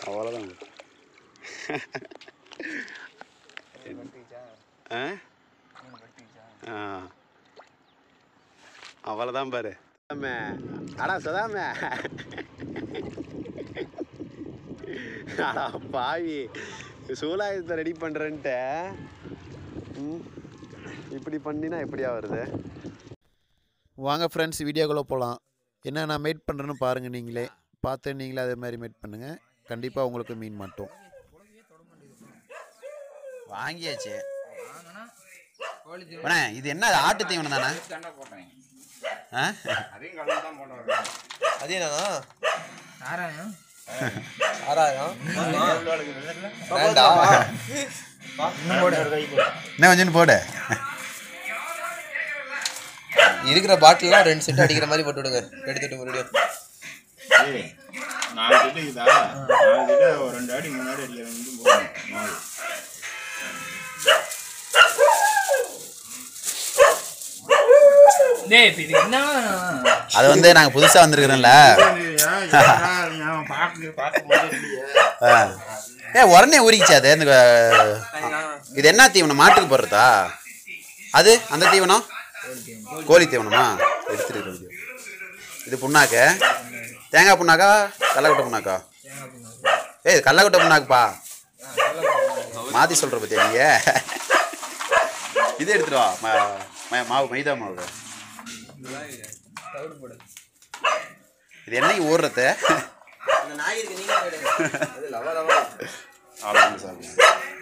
அவ்வளோதான் ஆ ஆ அவ்வளோதான் பாரு சதாமே அடா சதாமே அடா பாவி சூலாயுதத்தை ரெடி பண்ணுறேன்ட்டு ம் இப்படி பண்ணினா எப்படியா வருது வாங்க ஃப்ரெண்ட்ஸ் வீடியோக்குள்ளே போகலாம் என்ன நான் மேட் பண்ணுறேன்னு பாருங்கள் நீங்களே பார்த்து நீங்களே அதே மாதிரி மேட் பண்ணுங்கள் கண்டிப்பாக உங்களுக்கு மீன் மாட்டோம் வாங்கியாச்சு அண்ணே இது என்ன ஆட்டு தீவனம் தானே ஆ அது என்னன்னா ஆறாயிரம் வேண்டாம் என்ன கொஞ்சம் போடு இருக்கிற பாட்டிலாம் ரெண்டு செட் அடிக்கிற மாதிரி போட்டு விடுங்க எடுத்துட்டு மறுபடியும் ஏய், நாலு செட்டு இருக்குதா நாலு செட்டு ஒரு ரெண்டு அடி மூணு அடி அடிக்கிற வந்து போதும் நாலு டேய் இப்ப இதுக்கு என்ன அது வந்து நாங்கள் புதுசாக வந்திருக்கிறோம்ல பார்க்க பார்க்கும்போது இல்லையே ஆ. ஏ உடனே ஊறிக்கிச்சு அது இந்த அஹ், இது என்ன தீவனம் மாட்டுக்கு போடுறதா அது அந்த தீவனம் கோழி தீவனமா எடுத்துட்டு இது புண்ணாக்கு தேங்காய் புண்ணாக்கா கடலக்கொட்டை புண்ணாக்கா ஏய் கடலக்கொட்டை புண்ணாக்குப்பா மாற்றி சொல்கிற பத்தியா நீங்க இது எடுத்துட்டு வா ம- ம- மாவு மைதா மாவு இது என்னைக்கு ஊறுறது அவ்வளோதான் சாப்பிடுங்க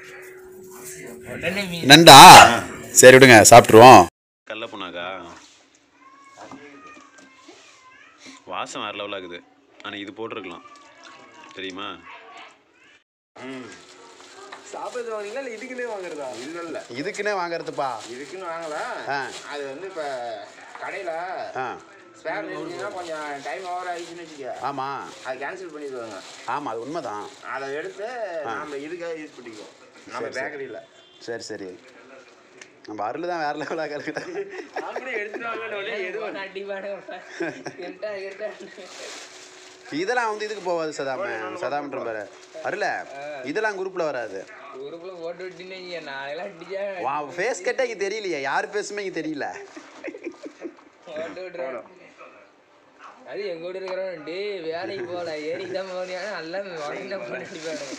உடனே மீன் நண்டா சரி விடுங்க சாப்பிட்ருவோம் கடல புண்ணாக்கா வாசம் வேற லெவலாக இருக்குது ஆனால் இது போட்டிருக்கலாம் தெரியுமா சாப்பிடுறது வாங்கிங்களா இல்லை இதுக்குன்னே வாங்குறதா இல்லை இல்லை இதுக்குன்னே வாங்குறதுப்பா இதுக்குன்னு வாங்கல ஆ. அது வந்து இப்போ கடையில் ஆ ஸ்பேர் இருந்துச்சுன்னா கொஞ்சம் டைம் ஓவர் ஆகிடுச்சுன்னு வச்சுக்க ஆமாம் அதை கேன்சல் பண்ணிடுவாங்க ஆமாம் அது உண்மைதான் அதை எடுத்து நம்ம இதுக்காக யூஸ் பண்ணிக்குவோம் நம்ம சரி, சரி. பேக்கரியில் சரி சரி நம்ம அருள் தான் வேற லெவலாக இருக்குது இருட்டா இருட்டா இதெல்லாம் வந்து இதுக்கு போகாது சதாம சதாமன்ற பாரு அருள இதெல்லாம் குரூப்பில் வராது ஊருக்குள்ள போட்டு விட்டீங்க நாளையெல்லாம் அடிச்சா வா ஃபேஸ் கட்டே இங்கே தெரியலையே யார் பேசுமே இங்கே தெரியல போட்டு விட்டுறோம் அது எங்க கூட இருக்கிறவன் டே வேலைக்கு போகல ஏறிக்கு தான் போனியா நல்லா உடனே போட்டு அடிப்பானு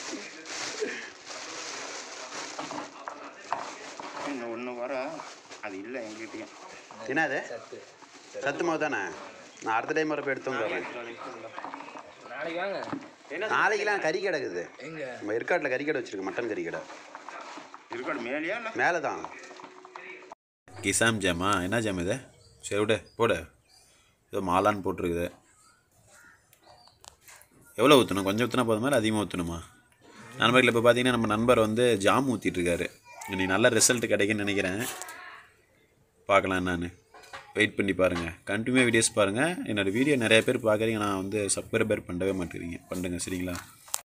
இன்னும் ஒன்று வர அது இல்லை எங்கிட்டயும் என்னது சத்து சத்து மாவு தானே நான் அடுத்த டைம் வரப்போ எடுத்து வரேன் நாளைக்கு வாங்க நாளைக்கெல்லாம் கறி கிடக்குது எங்க நம்ம ஏற்காட்டில் கறி கடை வச்சிருக்கு மட்டன் கறி கடை இருக்கட்டும் மேலேயா இல்லை மேலே தான் கிசாம் ஜாமா என்ன ஜாம் இது சரி விடு போடு ஏதோ மாலான்னு போட்டிருக்குது எவ்வளோ ஊற்றணும் கொஞ்சம் ஊற்றினா போதுமா இல்லை அதிகமாக ஊற்றணுமா நண்பர்கள் இப்போ பார்த்தீங்கன்னா நம்ம நண்பர் வந்து ஜாம் ஊற்றிட்டு இருக்காரு இன்னைக்கு நல்ல ரிசல்ட் கிடைக்குன்னு நினைக்கிறேன் பார்க்கலாம் என்னன்னு வெயிட் பண்ணி பாருங்கள் கண்டினியூ வீடியோஸ் பாருங்கள் என்னோடய வீடியோ நிறைய பேர் பார்க்குறீங்க நான் வந்து சப்ஸ்கிரைபர் பண்ணவே மாட்டேங்கிறீங்க பண்ணுங்க சரிங்களா